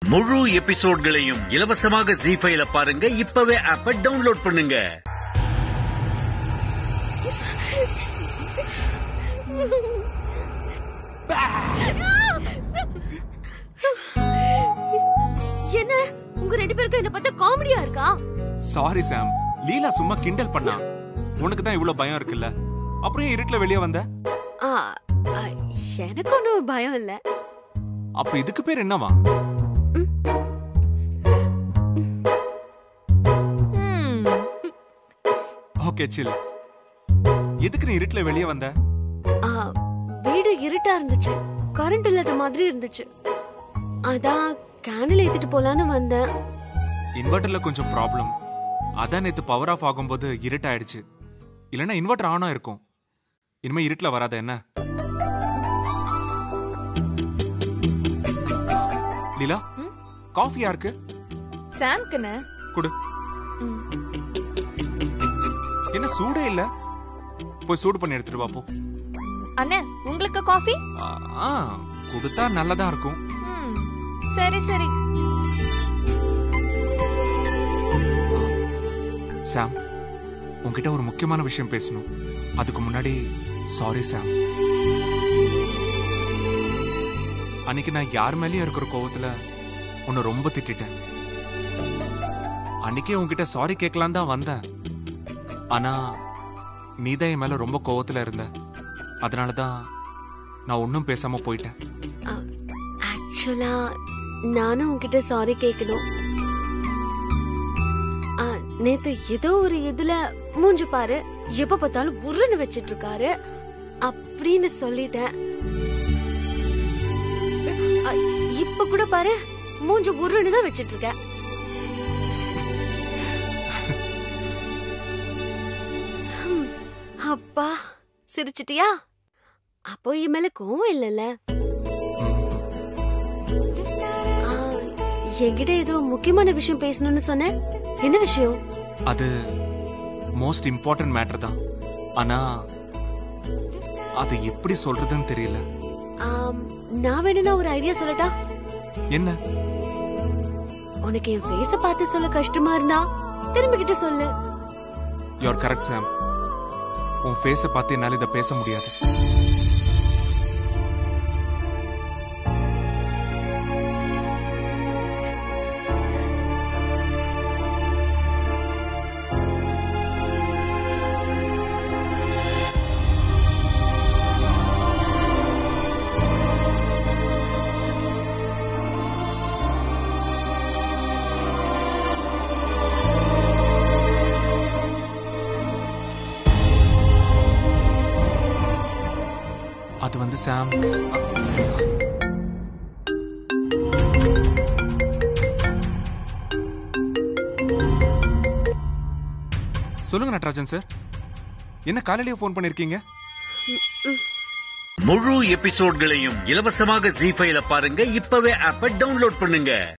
முழு எபிசோட்களையும் இலவசமாக ஜி ஃபைல பாருங்க இப்பவே ஆப்ப டவுன்லோட் பண்ணுங்க என்ன உங்க ரெண்டு பேருக்கும் என்ன பார்த்தா காமெடியா இருக்கா சாரி சாம் லீலா சும்மா கிண்டல் பண்ணா உனக்கு தான் இவ்வளவு பயம் இருக்குல்ல அப்புறம் ஏன் இருட்டுல வெளியே வந்த ஆ, ஆ, எனக்கு ஒன்றும் பயம் இல்ல அப்ப இதுக்கு பேர் என்னவா ஓகே சில் எதுக்கு நீ இருட்டுல வெளியே வந்த ஆ, வீடு இருட்டா இருந்துச்சு கரண்ட் இல்லாத மாதிரி இருந்துச்சு அதான் கேண்டில் ஏத்திட்டு போலான்னு வந்தேன் இன்வெர்டர்ல கொஞ்சம் ப்ராப்ளம் அதான் நேத்து பவர் ஆஃப் ஆகும்போது இருட்டாயிடுச்சு இல்லைன்னா இன்வெர்டர் ஆனா இருக்கும் இனிமே இருட்டுல வராத என்ன லீலா காஃபி யாருக்கு சாம்க்குன்னு குடு என்ன சூடே இல்ல போய் சூடு பண்ணி எடுத்துட்டு வா போ அண்ணே உங்களுக்கு காஃபி ஆ, ஆ கொடுத்தா நல்லதா இருக்கும் ம், சரி சரி சாம் உன்கிட்ட ஒரு முக்கியமான விஷயம் பேசணும் அதுக்கு முன்னாடி சாரி சாம் அன்னைக்கு நான் யார் மேலயும் இருக்கிற கோவத்துல உன்னை ரொம்ப திட்டிட்டேன் அன்னைக்கே உன்கிட்ட சாரி கேட்கலாம் தான் வந்தேன் ஆனா நீதான் என் மேல ரொம்ப கோவத்துல இருந்த அதனால தான் நான் ஒன்றும் பேசாம போயிட்டேன் ஆக்சுவலா நானும் உன்கிட்ட சாரி கேட்கணும் ஆ, நேத்து ஏதோ ஒரு இதுல மூஞ்சு பாரு எப்ப பார்த்தாலும் புர்ருன்னு வச்சிட்டு இருக்காரு அப்படின்னு சொல்லிட்டேன் அ, இப்ப கூட பாரு மூஞ்சு புர்ருன்னு தான் வச்சிட்டு இருக்க ஹம், அப்பா சிரிச்சிட்டியா அப்போ என் மேல கோவம் இல்லைல்ல ஆ, என்கிட்ட ஏதோ முக்கியமான விஷயம் பேசணும்னு சொன்னேன் என்ன விஷயம் அது மோஸ்ட் இம்பார்ட்டன்ட் மேட்டர் தான் ஆனா அது எப்படி சொல்றதுன்னு தெரியல ஆம், நான் வேணும்னா ஒரு ஐடியா சொல்லட்டா என்ன உனக்கு என் ஃபேஸ பார்த்து சொல்ல கஷ்டமா இருந்தா திரும்பிக்கிட்டு சொல்லு யூஆர் கரெக்ட் சாம் உன் ஃபேஸை பார்த்து என்னால் இதை பேச முடியாது அது வந்து சாம் சொல்லுங்க நட்ராஜன் சார் என்ன காலையிலேயே ஃபோன் பண்ணிருக்கீங்க முழு எபிசோட்களையும் இலவசமாக ஜி ஃபைல பாருங்க இப்பவே ஆப்ப டவுன்லோட் பண்ணுங்க